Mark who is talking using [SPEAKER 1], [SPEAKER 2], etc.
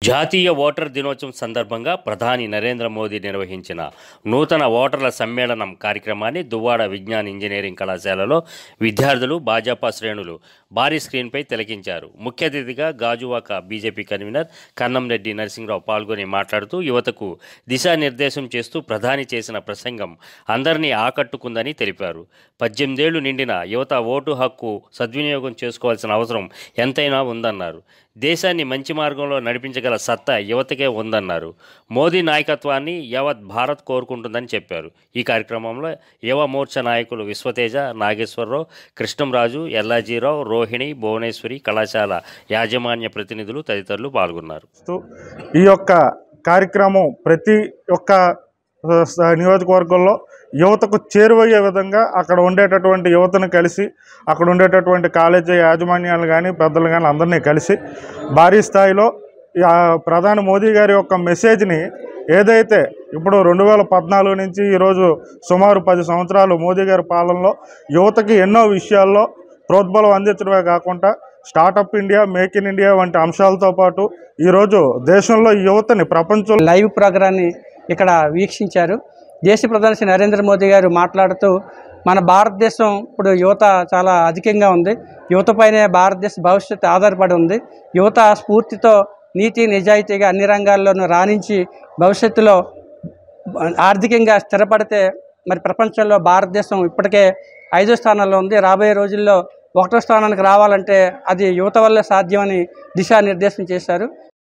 [SPEAKER 1] జాతీయ ఓటర్ దినోత్సవం సందర్భంగా ప్రధాని నరేంద్ర మోదీ నిర్వహించిన నూతన ఓటర్ల సమ్మేళనం కార్యక్రమాన్ని దువ్వాడ విజ్ఞాన్ ఇంజనీరింగ్ కళాశాలలో విద్యార్థులు భాజపా శ్రేణులు భారీ స్క్రీన్పై తిలకించారు ముఖ్య అతిథిగా గాజువాక బీజేపీ కన్వీనర్ కన్నంరెడ్డి నరసింహరావు పాల్గొని మాట్లాడుతూ యువతకు దిశానిర్దేశం చేస్తూ ప్రధాని చేసిన ప్రసంగం అందరినీ ఆకట్టుకుందని తెలిపారు పద్దెనిమిదేళ్లు నిండిన యువత ఓటు హక్కు సద్వినియోగం చేసుకోవాల్సిన అవసరం ఎంతైనా ఉందన్నారు దేశాన్ని మంచి మార్గంలో నడిపించగల సత్తా యువతకే ఉందన్నారు మోదీ నాయకత్వాన్ని యావత్ భారత్ కోరుకుంటుందని చెప్పారు ఈ కార్యక్రమంలో యువ మోర్చా నాయకులు విశ్వతేజ నాగేశ్వరరావు కృష్ణంరాజు ఎల్లాజీరావు రోహిణి భువనేశ్వరి కళాశాల యాజమాన్య ప్రతినిధులు తదితరులు పాల్గొన్నారు
[SPEAKER 2] చేస్తూ ఈ యొక్క కార్యక్రమం ప్రతి ఒక్క ఆ, స- నియోజకవర్గంలో యువతకు చేరువయ్యే విధంగా అక్కడ ఉండేటటువంటి యువతను కలిసి అక్కడ ఉండేటటువంటి కాలేజీ యాజమాన్యాలు కానీ పెద్దలు కానీ అందరినీ కలిసి భారీ స్థాయిలో ఈ, ఆ, ప్రధాని మోదీ గారి యొక్క మెసేజ్ని ఏదైతే ఇప్పుడు రెండు వేల పద్నాలుగు నుంచి ఈరోజు సుమారు పది సంవత్సరాలు మోదీ గారి పాలనలో యువతకి ఎన్నో విషయాల్లో ప్రోద్బలం అందించడమే కాకుండా startup India make in India వంటి అంశాలతో పాటు ఈరోజు దేశంలో ఈ యువతని ప్రపంచంలో
[SPEAKER 3] లైవ్ ప్రోగ్రాన్ని ఇక్కడ వీక్షించారు దేశ ప్రధాని శ్రీ నరేంద్ర మోదీ గారు మాట్లాడుతూ మన భారతదేశం ఇప్పుడు యువత చాలా అధికంగా ఉంది యువతపైనే భారతదేశ భవిష్యత్తు ఆధారపడి ఉంది యువత స్ఫూర్తితో నీతి నిజాయితీగా అన్ని రంగాల్లోనూ రాణించి భవిష్యత్తులో ఆర్థికంగా స్థిరపడితే మరి ప్రపంచంలో భారతదేశం ఇప్పటికే ఐదో స్థానంలో ఉంది రాబోయే రోజుల్లో ఒకటో స్థానానికి రావాలంటే అది యువత వల్లే సాధ్యమని దిశానిర్దేశం చేశారు